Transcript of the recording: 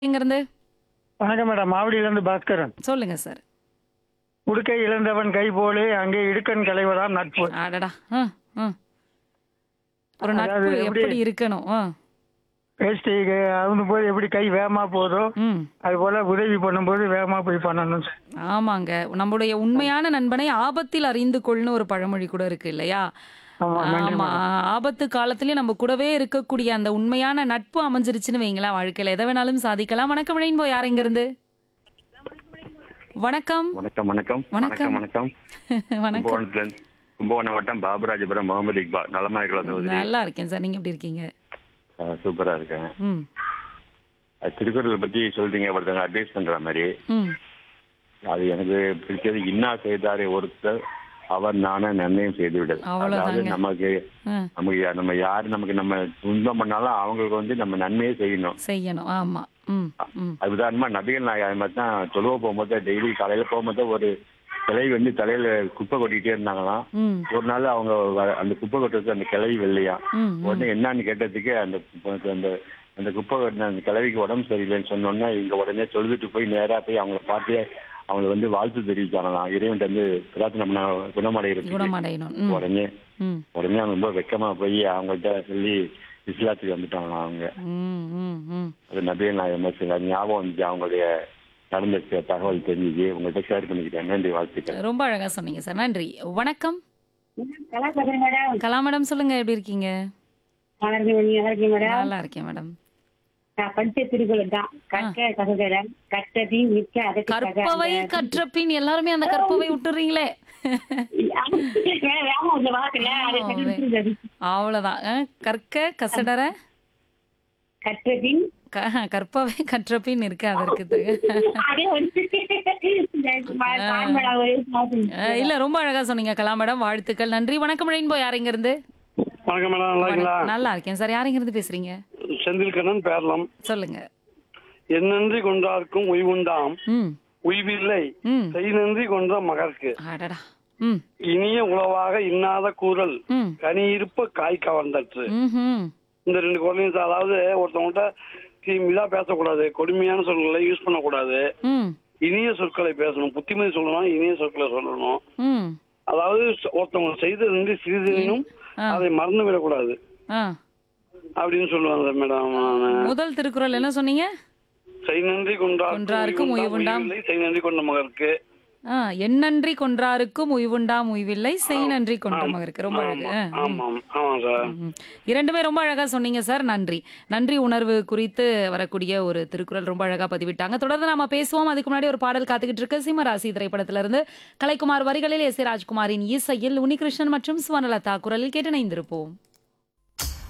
இங்கிருந்து வணக்கம் மேடம் மாவடியிலிருந்து பாஸ்கரன் சொல்லுங்க சார் உடுக்கை இழந்தவன் கை போலே அங்கே இடுக்கன் களைவதான் நட்பு அடடா ஆ, ஆ. ஒரு அதாவது நட்பு எப்படி- எப்படி இருக்கணும் ஆ, வேஷ்டி அவுந்து போது எப்படி கை வேகமா போதோ ம் அது போல உதவி பண்ணும்போது வேகமா போய் பண்ணணும் ஆமாங்க நம்முடைய உண்மையான நண்பனை ஆபத்தில் அறிந்து கொள்னு ஒரு பழமொழி கூட இருக்கு இல்லையா ஆமா நன்றி ஆமா ஆபத்து காலத்திலயும் நம்ம கூடவே இருக்கக்கூடிய அந்த உண்மையான நட்பு அமைஞ்சிருச்சுன்னு வைங்களேன் வாழ்க்கையில எதை வேணாலும் சாதிக்கலாம் வணக்கம் ரெயின்போ யார் இங்க இருந்து வணக்கம் வணக்கம் வணக்கம் வணக்கம். வணக்கம் வணக்கம் வணக்கம் கும்பகோணத்துல கும்பகோணம் வட்டம் பாபுராஜபுரம் முகமது இக்பால் நலமா இருக்கலாம் சகோதரி நல்லா இருக்கேன் சார் நீங்க எப்படி இருக்கீங்க ஆ, சூப்பரா இருக்கேன் ம் அது திருக்குறள் பத்தி சொல்றீங்க ஒருத்தங்க அட்வைஸ் பண்ற மாதிரி ம் அது எனக்கு பிடிச்சது இன்னா செய்தாரே ஒருத்தர் அவர் நானே நன்மையும் செய்து விடல் அவ்வளவுதாங்க. அதாவது நமக்கு ஆ, நமக்கு யா- நம்ம யாரு நமக்கு நம்ம துன்பம் பண்ணாலும் அவங்களுக்கு வந்து நம்ம நன்மையே செய்யணும் செய்யணும் ஆமா ம் ம் அது உதாரணமா நபிகள் நாயகம் அது மாதிரி தான் தொழுவ போகும்போது டெய்லி காலையில போகும்போது ஒரு கிளை வந்து தலையில குப்பை கொட்டிக்கிட்டே இருந்தாங்களாம் ம் ஒரு நாள் அவங்க வ- அந்த குப்பை கொட்டுறது அந்த கிளை வெள்ளையா ம் உடனே என்னன்னு கேட்டதுக்கு அந்த குப்பை- அந்த அந்த குப்பை கொட்டின அந்த கிழவிக்கு உடம்பு சரியில்லைன்னு சொன்னோன்னே இங்க உடனே தொழுதுட்டு போய் நேரா போய் அவங்கள பார்த்து அவங்களை வந்து வாழ்த்து தெரிவிச்சாங்களாம் இறைவன் வந்து பிரார்த்தனை பண்ண குணமடைகிறது குணமடையணும் ம் உடனே ம் உடனே அவங்க ரொம்ப வெக்கமா போய் அவங்கள்ட்ட சொல்லி இஸ்லாத்துக்கு வந்துட்டாங்களாம் அவங்க ம் ம் ம் அது நபிகள் நாயகம் மாதிரி அது ஞாபகம் வந்துச்சு அவங்களுடைய நடந்த த- தகவல் தெரிஞ்சுச்சு உங்கள்கிட்ட ஷேர் பண்ணிக்கிட்டேன் நன்றி வாழ்த்துக்கள் ரொம்ப அழகா சொன்னீங்க சார் நன்றி வணக்கம் கலாச்சாரம் மேடம் கலா மேடம் சொல்லுங்க எப்படி இருக்கீங்க நல்லா இருக்கீங்க நீங்க நல்லா இருக்கீங்க மேடம் நல்லா இருக்கேன் மேடம் நான் படிச்ச திருக்குறள் தான் கற்க கசகரம் கற்றதி மிக்க அதற்கு கற்பவை கற்றபின் எல்லாருமே அந்த கற்பவை விட்டுறீங்களே வேகம் இந்த வாக்குல அதை ஆ, சொல்லி வே- விட்டுருங்க. அவ்வளவுதான் ஆ, கற்க கசடர கற்றபின் க- கற்பவை கற்றபின் இருக்கு அதற்கு அதே வந்து இந்த ம- தாய்மொழி ஒரே மாதிரி. இல்ல ரொம்ப அழகா சொன்னீங்க கலா மேடம் வாழ்த்துக்கள் நன்றி வணக்கம் ரெயின்போ யார் இங்க இருந்து வணக்கம் மேடம் நல்லா இருக்கீங்களா நல்லா இருக்கேன் சார் யார் இங்க இருந்து பேசுறீங்க செந்தில் கண்ணன் பேரலாம் சொல்லுங்க என்னன்றி கொண்டார்க்கும் உய்வுண்டாம் ம் உய்வில்லை ம் செய் நன்றி கொன்ற மகற்கு அடடா ம் இனிய உளவாக இன்னாத கூறல் ம் கனி இருப்ப காய் கவர்ந்தற்று ம்ஹும். இந்த ரெண்டு குரலையும் சா- அதாவது ஒருத்தவங்கள்ட்ட தீமிதா பேசக்கூடாது கொடுமையான சொற்களை யூஸ் பண்ணக்கூடாது ம் இனிய சொற்களை பேசணும் புத்திமதி சொல்லணும் இனிய சொற்களை சொல்லணும் ம் அதாவது சொ- ஒருத்தவங்க செய்தது சிறிதனும் ஆ. அதை மறந்து விடக்கூடாது ஆ அப்படின்னு சொல்லுவாங்க மேடம் நானு. முதல் திருக்குறள் என்ன சொன்னீங்க செய் நன்றி கொண்டார்க்கும் கொன்றார்க்கும் உய்வுண்டாம். உய்வில்லை, செய் நன்றி கொண்ட மகற்கு ஆ எண்ணன்றி கொன்றாருக்கும் உய்வுண்டாம் உய்வில்லை செய் நன்றி கொன்ற மகருக்கு ரொம்ப அழகு ஆ, ம். ஆமாம் ஆமாம் சார் ம். இரண்டுமே ரொம்ப அழகா சொன்னீங்க சார் நன்றி நன்றி உணர்வு குறித்து வரக்கூடிய ஒரு திருக்குறள் ரொம்ப அழகா பதிவிட்டாங்க தொடர்ந்து நாம பேசுவோம் அதுக்கு முன்னாடி ஒரு பாடல் காத்துக்கிட்டு இருக்கு சிம்மராசி திரைப்படத்துல இருந்து கலைக்குமார் வரிகளில் எஸ் ஏ ராஜ்குமாரின் இசையில் உனிகிருஷ்ணன் மற்றும் சுவனலதா குரலில் கேட்டு இணைந்திருப்போம்